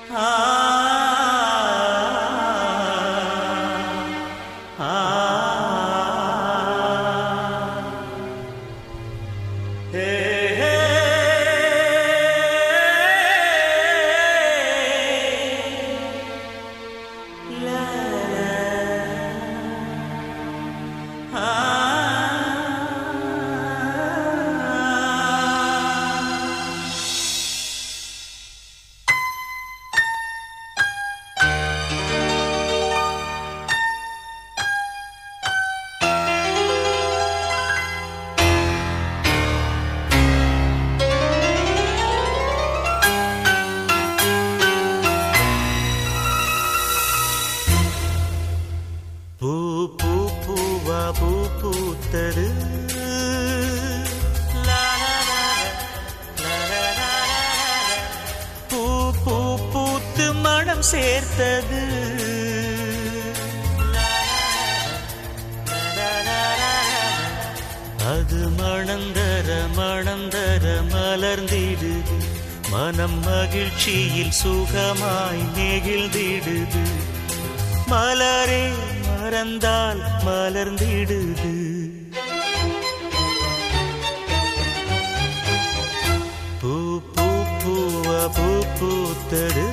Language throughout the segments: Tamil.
பூ பூ பூவா பூ பூத்தது லா, லா, லா, லா, லா, லா, லா, லா. பூ பூ பூத்து மனம் சேர்த்தது லா, லா, லா, லா, லா. அது மணந்தர மணந்தர மலர்ந்திடுது மனம் மகிழ்ச்சியில் சுகமாய் நெகிழ்ந்திடுது மலரே மறந்தால் மலர்ந்திடுது பூ பூ பூவ பூ பூத்தது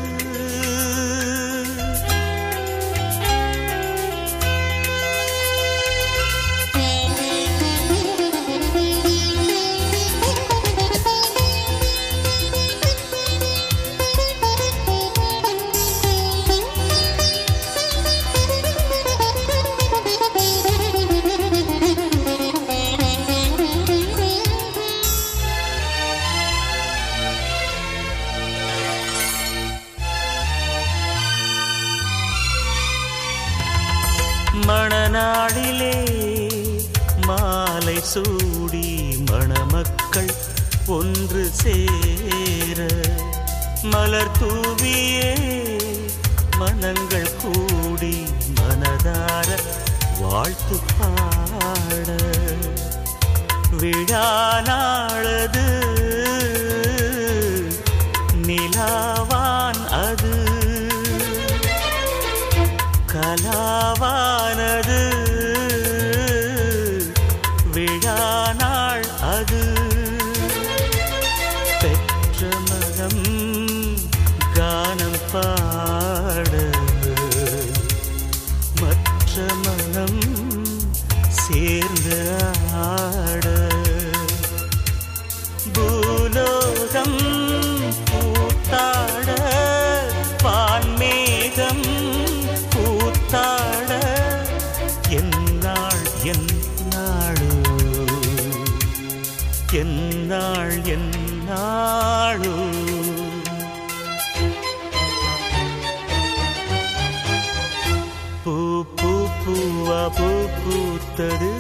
மணநாளிலே மாலை சூடி மணமக்கள் ஒன்று சேர மலர் தூவியே மனங்கள் கூடி மனதார வாழ்த்து பாட விழா நாளது நிலாவான் அது கலாவானது விழா நாள் அது பெற்ற மகம் கானம் பாட மற்ற மனம் சேர்ந்து ஆட பூலோகம் கூத்தாட வான்மேகம் கூத்தாட என்னாள் என்னாளோ என்னாள் என்னாளோ பூ பூ பூவா பூ பூத்தது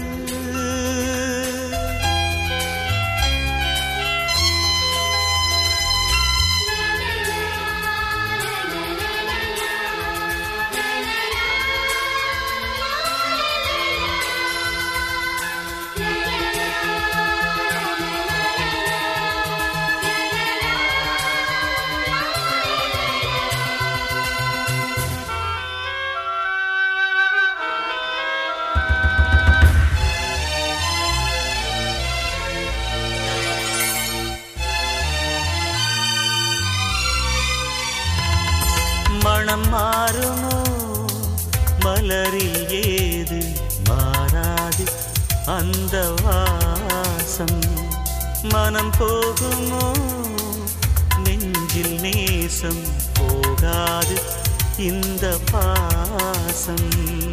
மனம் மாறுமோ மலரில் ஏது மாறாது அந்த வாசம் மனம் போகுமோ நெஞ்சில் நேசம் போகாது இந்த பாசம்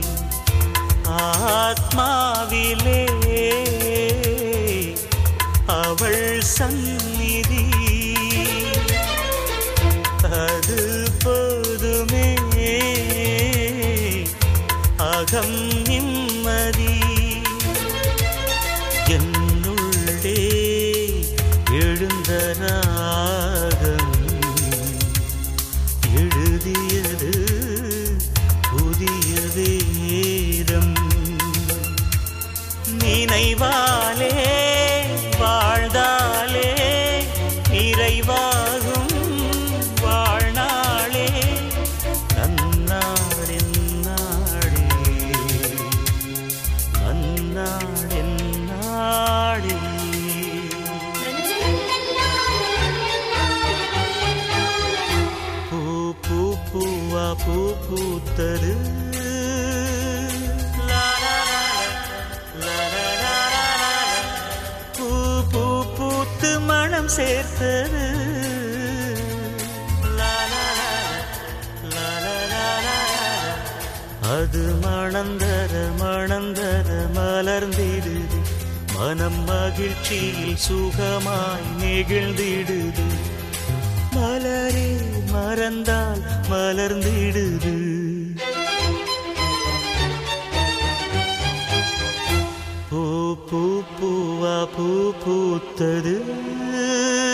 ஆத்மாவிலே அவள் சந்நிதி அது போதுமே அகம் நிம்மதி என்னுள்ளே எழுந்த ராகம் எழுதியது புதிய வேதம் நினைவாலே வாழ்ந்தாலே நிறைவாகும் வாழ்நாளே பூ பூத்தது லா, லா, லா, லா, லா, லா, லா, லா, லா. பூ பூ பூத்து மனம் சேர்த்தது லா, லா, லா, லா, லா, லா, லா, லா. அது மணந்தர மணந்தர மலர்ந்திடுது மனம் மகிழ்ச்சியில் சுகமாய் நெகிழ்ந்திடுது மலரே மறந்தால் மலர்ந்திடுது பூ பூ பூவா பூ பூத்தது